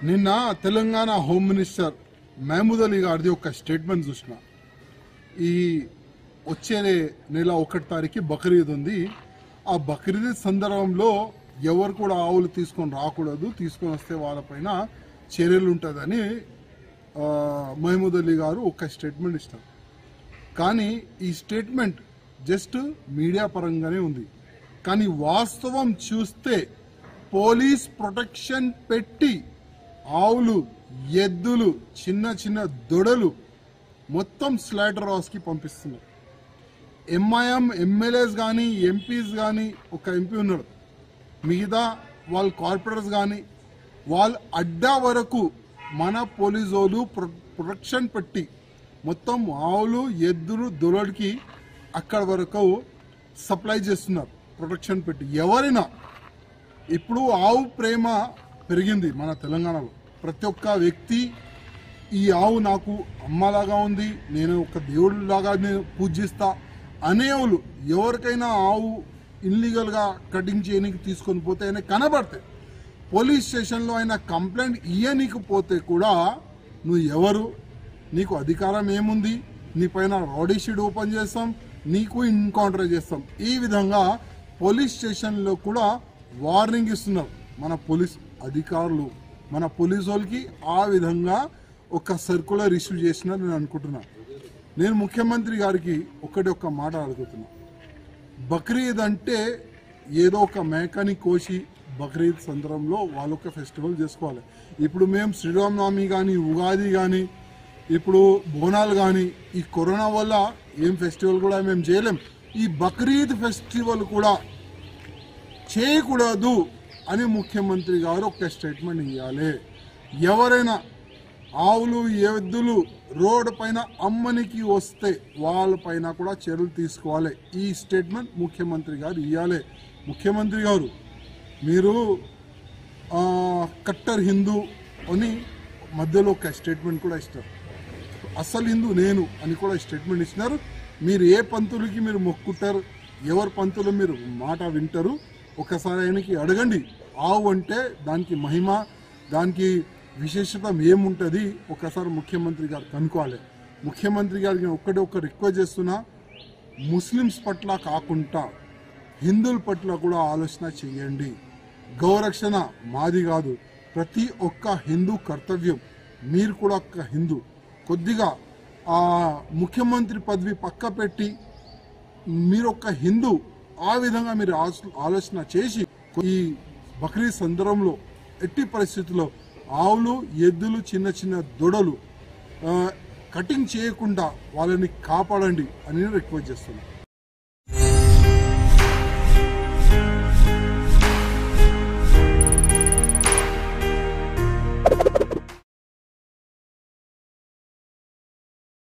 నిన్న Telangana home minister Mahmood Ali గారిది ఒక స్టేట్మెంట్ చూసిన ఈ వచ్చే నెల ఒకటి తారీఖు బక్రీద్ ఉంది ఆ బక్రీద్ సందర్భంలో ఎవరు కూడా ఆవులు తీసుకొని రాకూడదు తీసుకొని వస్తే వాళ్ళపైన చర్యలు ఉంటుందని ఆ, మహమూద్ అలీ గారు ఒక స్టేట్మెంట్ ఇస్తారు కానీ ఈ స్టేట్మెంట్ జస్ట్ మీడియా పరంగానే ఉంది కానీ వాస్తవం చూస్తే పోలీస్ ప్రొటెక్షన్ పెట్టి ఆవులు ఎద్దులు చిన్న చిన్న దొడలు మొత్తం స్లైడర్ హౌస్కి పంపిస్తున్నారు ఎంఐఎం ఎమ్మెల్యేస్ కానీ ఎంపీస్ కానీ ఒక ఎంపీ ఉన్నాడు మిగతా వాళ్ళ కార్పొరేటర్స్ కానీ వాళ్ళ అడ్డా వరకు మన పోలీసు వాళ్ళు ప్రొ- ప్రొటెక్షన్ పెట్టి మొత్తం ఆవులు ఎద్దులు దొలడికి అక్కడ వరకు సప్లై చేస్తున్నారు ప్రొటెక్షన్ పెట్టి ఎవరైనా ఇప్పుడు ఆవు ప్రేమ పెరిగింది మన తెలంగాణలో ప్రతి ఒక్క వ్యక్తి ఈ ఆవు నాకు అమ్మలాగా ఉంది నేను ఒక దేవుడిలాగా నేను పూజిస్తా అనేవులు ఎవరికైనా ఆవు ఇల్లీగల్గా కటింగ్ చేయడానికి తీసుకొని పోతే ఆయన కనబడతాయి పోలీస్ స్టేషన్లో ఆయన కంప్లైంట్ ఇయ్యనీకి పోతే కూడా నువ్వు ఎవరు నీకు అధికారం ఏముంది నీ పైన రౌడీ షీట్ ఓపెన్ చేస్తాం నీకు ఎన్కౌంటర్ చేస్తాం ఈ విధంగా పోలీస్ స్టేషన్లో కూడా వార్నింగ్ ఇస్తున్నారు మన పోలీస్ అధికారులు మన పోలీసు వాళ్ళకి ఆ విధంగా ఒక సర్కులర్ ఇష్యూ చేసినారు నేను అనుకుంటున్నా నేను ముఖ్యమంత్రి గారికి ఒకటి ఒక్క మాట అడుగుతున్నా బక్రీద్ అంటే ఏదో ఒక మేకని కోసి బక్రీద్ సందర్భంలో వాళ్ళొక ఫెస్టివల్ చేసుకోవాలి ఇప్పుడు మేము శ్రీరామనవమి కానీ ఉగాది కానీ ఇప్పుడు బోనాలు కానీ ఈ కరోనా వల్ల ఏం ఫెస్టివల్ కూడా మేము చేయలేం ఈ బక్రీద్ ఫెస్టివల్ కూడా చేయకూడదు అని ముఖ్యమంత్రి గారు ఒక స్టేట్మెంట్ ఇవ్వాలి ఎవరైనా ఆవులు ఎద్దులు రోడ్డు పైన అమ్మనికి వస్తే వాళ్ళపైన కూడా చర్యలు తీసుకోవాలి ఈ స్టేట్మెంట్ ముఖ్యమంత్రి గారు ఇవ్వాలి ముఖ్యమంత్రి గారు మీరు ఆ, కట్టర్ హిందూ అని మధ్యలో ఒక స్టేట్మెంట్ కూడా ఇస్తారు అసలు హిందూ నేను అని కూడా స్టేట్మెంట్ ఇచ్చినారు మీరు ఏ పంతులకి మీరు మొక్కుంటారు ఎవరి పంతులు మీరు మాట వింటారు ఒకసారి ఆయనకి అడగండి ఆవు అంటే దానికి మహిమ దానికి విశేషత ఏముంటుంది ఒకసారి ముఖ్యమంత్రి గారు కనుక్కోవాలి ముఖ్యమంత్రి గారికి నేను ఒక్కటే ఒక్క రిక్వెస్ట్ చేస్తున్నా ముస్లిమ్స్ పట్ల కాకుండా హిందువుల పట్ల కూడా ఆలోచన చేయండి గౌరక్షణ మాది కాదు ప్రతి ఒక్క హిందూ కర్తవ్యం మీరు కూడా ఒక్క హిందూ కొద్దిగా ఆ ముఖ్యమంత్రి పదవి పక్క పెట్టి మీరు ఒక హిందూ ఆ విధంగా మీరు ఆలోచన- ఆలోచన చేసి ఈ బక్రీద్ సందర్భంలో ఎట్టి పరిస్థితుల్లో ఆవులు ఎద్దులు చిన్న చిన్న దొడలు ఆ, కటింగ్ చేయకుండా వాళ్ళని కాపాడండి అని నేను రిక్వెస్ట్ చేస్తున్నాను